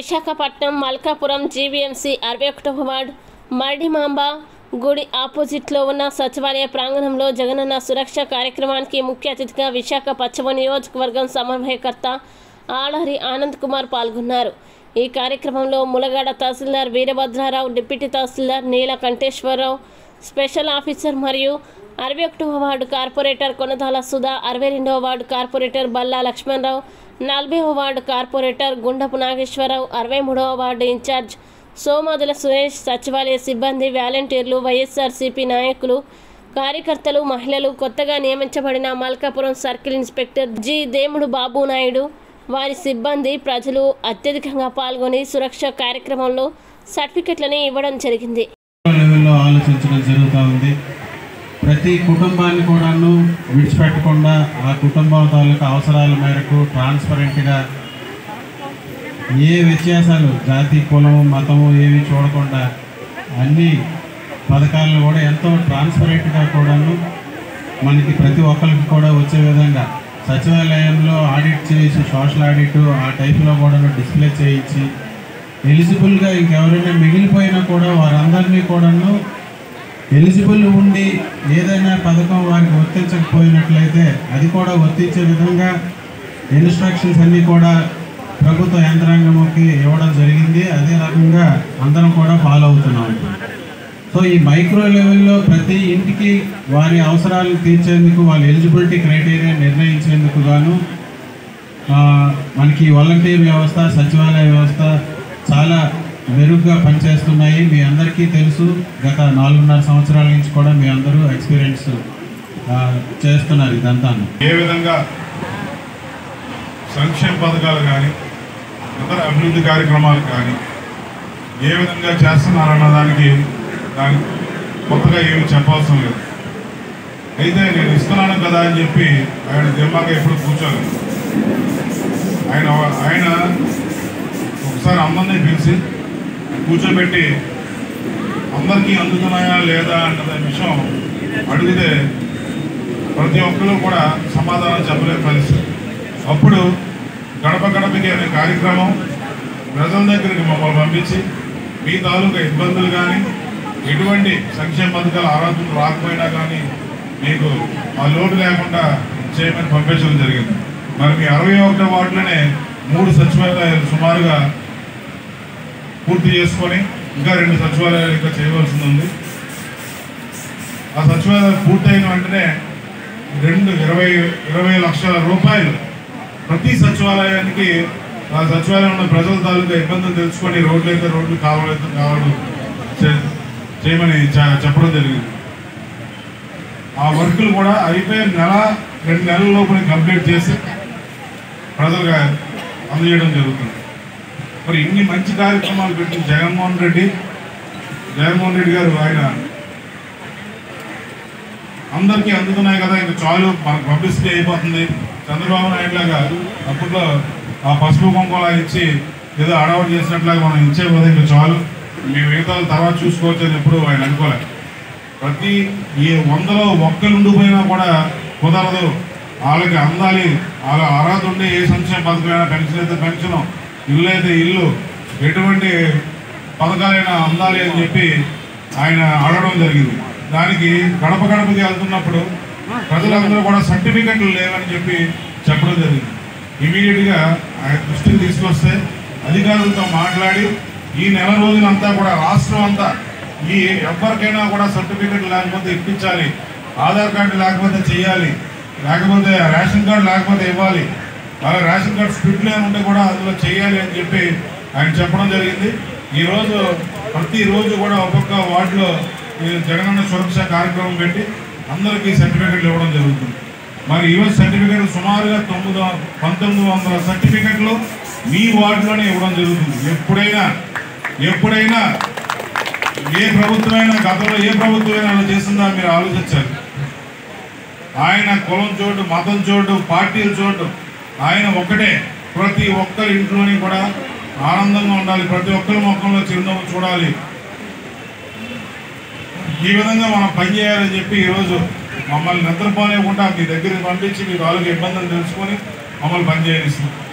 Visakhapatnam Malkapuram GVMC అరవై ఒకటవ ward మర్డిమాంబ గుడి ఆపోజిట్లో ఉన్న సచివాలయ ప్రాంగణంలో జగనన్న సురక్ష కార్యక్రమానికి ముఖ్య అతిథిగా విశాఖ పశ్చిమ నియోజకవర్గం సమన్వయకర్త ఆలహరి ఆనంద్ కుమార్ పాల్గొన్నారు ఈ కార్యక్రమంలో Mulagada tahsildar Veerabhadra Rao deputy tahsildar Neela Kanteswara Rao special officer మరియు అరవై ఒకటవ వార్డు కార్పొరేటర్ కొనతాల సుధా అరవై రెండవ వార్డు కార్పొరేటర్ బల్లా లక్ష్మణరావు నలభైవ వార్డు కార్పొరేటర్ గుండపు నాగేశ్వరరావు అరవై మూడవ వార్డు ఇన్ఛార్జ్ సోమాదుల సురేష్ సచివాలయ సిబ్బంది వాలంటీర్లు వైఎస్ఆర్సీపీ నాయకులు కార్యకర్తలు మహిళలు కొత్తగా నియమించబడిన Malkapuram circle inspector G Demudu Babu Naidu వారి సిబ్బంది ప్రజలు అత్యధికంగా పాల్గొని సురక్ష కార్యక్రమంలో సర్టిఫికెట్లని ఇవ్వడం జరిగింది లెవెల్లో ఆలోచించడం జరుగుతూ ఉంది ప్రతి కుటుంబాన్ని కూడాను విడిచిపెట్టకుండా ఆ కుటుంబం తాలూకా అవసరాల మేరకు ట్రాన్స్పరెంట్గా ఏ వ్యత్యాసాలు జాతి కులం మతము ఏవి చూడకుండా అన్ని పథకాలను కూడా ఎంతో ట్రాన్స్పరెంట్గా కూడాను మనకి ప్రతి ఒక్కరికి కూడా వచ్చే విధంగా సచివాలయంలో ఆడిట్ చేసి సోషల్ ఆడిట్ ఆ టైప్లో కూడా డిస్ప్లే చేయించి ఎలిజిబుల్గా ఇంకెవరైనా మిగిలిపోయినా కూడా వారందరినీ కూడాను ఎలిజిబుల్ ఉండి ఏదైనా పథకం వారికి వర్తించకపోయినట్లయితే అది కూడా వర్తించే విధంగా ఇన్స్ట్రక్షన్స్ అన్నీ కూడా ప్రభుత్వ యంత్రాంగంకి ఇవ్వడం జరిగింది అదే రకంగా అందరం కూడా ఫాలో అవుతున్నాం సో ఈ మైక్రో లెవెల్లో ప్రతి ఇంటికి వారి అవసరాలు తీర్చేందుకు వాళ్ళ ఎలిజిబిలిటీ క్రైటీరియా నిర్ణయించేందుకు గాను ఆ, మనకి వాలంటీర్ వ్యవస్థ సచివాలయ వ్యవస్థ చాలా మెరుగ్గా పనిచేస్తున్నాయి మీ అందరికీ తెలుసు గత నాలుగున్నర సంవత్సరాల నుంచి కూడా మీ అందరూ ఎక్స్పీరియన్స్ ఆ, చేస్తున్నారు ఇదంతా ఏ విధంగా సంక్షేమ పథకాలు కానీ ఇతర అభివృద్ధి కార్యక్రమాలు కానీ ఏ విధంగా చేస్తున్నారన్న దానికి దానికి కొత్తగా ఏమి చెప్పవసరం లేదు అయితే నేను ఇస్తున్నాను కదా అని చెప్పి ఆయన దిమ్మాగా ఎప్పుడు కూర్చోలేదు ఆయన ఆయన ఒకసారి అందరినీ పిలిచి కూర్చోబెట్టి అందరికీ అందుతున్నాయా లేదా అన్న విషయం అడిగితే ప్రతి ఒక్కరు కూడా సమాధానం చెప్పలేని పరిస్థితి అప్పుడు గడప గడపకి అనే కార్యక్రమం ప్రజల దగ్గరికి మమ్మల్ని పంపించి మీ తాలూకా ఇబ్బందులు కానీ ఎటువంటి సంక్షేమ పథకాలు ఆరాధనలు రాకపోయినా కానీ మీకు ఆ లోటు లేకుండా చేయమని పంపించడం జరిగింది మరి మీ అరవై ఒకటో వార్డులోనే మూడు సచివాలయాలు సుమారుగా పూర్తి చేసుకొని ఇంకా రెండు సచివాలయాలు ఇంకా చేయవలసింది ఉంది ఆ సచివాలయం పూర్తయిన వెంటనే రెండు ఇరవై ఇరవై లక్షల రూపాయలు ప్రతి సచివాలయానికి ఆ సచివాలయంలో ప్రజల తాలూకా ఇబ్బందులు తెలుసుకొని రోడ్లు అయితే రోడ్లు కావాలి అయితే కావాలి చే- చేయమని చ- చెప్పడం జరిగింది ఆ వర్కులు కూడా అయిపోయి నెల రెండు నెలల లోపల కంప్లీట్ చేసి ప్రజలుగా అందజేయడం జరుగుతుంది మరి ఇన్ని మంచి కార్యక్రమాలు పెట్టిన జగన్మోహన్ రెడ్డి జగన్మోహన్ రెడ్డి గారు ఆయన అందరికీ అందుతున్నాయి కదా ఇంకా చాలు మనకు పబ్లిసిటీ అయిపోతుంది చంద్రబాబు నాయుడు లాగా అప్పట్లో ఆ పసుపు కుంకుమ ఇచ్చి ఏదో అడవాటు చేసినట్లాగా మనం ఇచ్చే పోతే ఇంకా చాలు మీ మిగతా తర్వాత చూసుకోవచ్చు అని ఎప్పుడు ఆయన అనుకోలే ప్రతి ఈ వందలో ఒక్కరు ఉండిపోయినా కూడా కుదరదు వాళ్ళకి అందాలి వాళ్ళ అర్హత ఉండే ఏ సంక్షేమ పథకమైనా పెన్షన్ అయితే పెన్షన్ ఇల్లు అయితే ఇల్లు ఎటువంటి పథకాలైనా అందాలి అని చెప్పి ఆయన అడగడం జరిగింది దానికి గడప గడపకి వెళ్తున్నప్పుడు ప్రజలందరూ కూడా సర్టిఫికెట్లు లేవని చెప్పి చెప్పడం జరిగింది ఇమీడియట్గా ఆయన దృష్టికి తీసుకొస్తే అధికారులతో మాట్లాడి ఈ నెల రోజులంతా కూడా రాష్ట్రం అంతా ఈ ఎవరికైనా కూడా సర్టిఫికెట్ లేకపోతే ఇప్పించాలి ఆధార్ కార్డు లేకపోతే చేయాలి లేకపోతే రేషన్ కార్డు లేకపోతే ఇవ్వాలి అలా రేషన్ కార్డు స్ప్లిట్ ఉంటే కూడా అందులో చేయాలి అని చెప్పి ఆయన చెప్పడం జరిగింది ఈరోజు ప్రతిరోజు కూడా ఒక్కొక్క వార్డులో ఈ జగనన్న సురక్ష కార్యక్రమం పెట్టి అందరికీ సర్టిఫికెట్లు ఇవ్వడం జరుగుతుంది మరి ఈరోజు సర్టిఫికెట్లు సుమారుగా తొమ్మిది వ- పంతొమ్మిది వందల సర్టిఫికెట్లు మీ వార్డులోనే ఇవ్వడం జరుగుతుంది ఎప్పుడైనా ఎప్పుడైనా ఏ ప్రభుత్వమైనా గతంలో ఏ ప్రభుత్వమైనా అలా చేసిందా మీరు ఆలోచించాలి ఆయన కులం చోటు మతం చోటు పార్టీల చోటు ఆయన ఒక్కటే ప్రతి ఒక్కరి ఇంట్లోని కూడా ఆనందంగా ఉండాలి ప్రతి ఒక్కరి ముఖంలో చిరునవ్వు చూడాలి ఈ విధంగా మనం పనిచేయాలని చెప్పి ఈరోజు మమ్మల్ని నిద్రపోలేకుండా మీ దగ్గరికి పంపించి మీ తాలూకు ఇబ్బందులు తెలుసుకొని మమ్మల్ని పనిచేయనిస్తుంది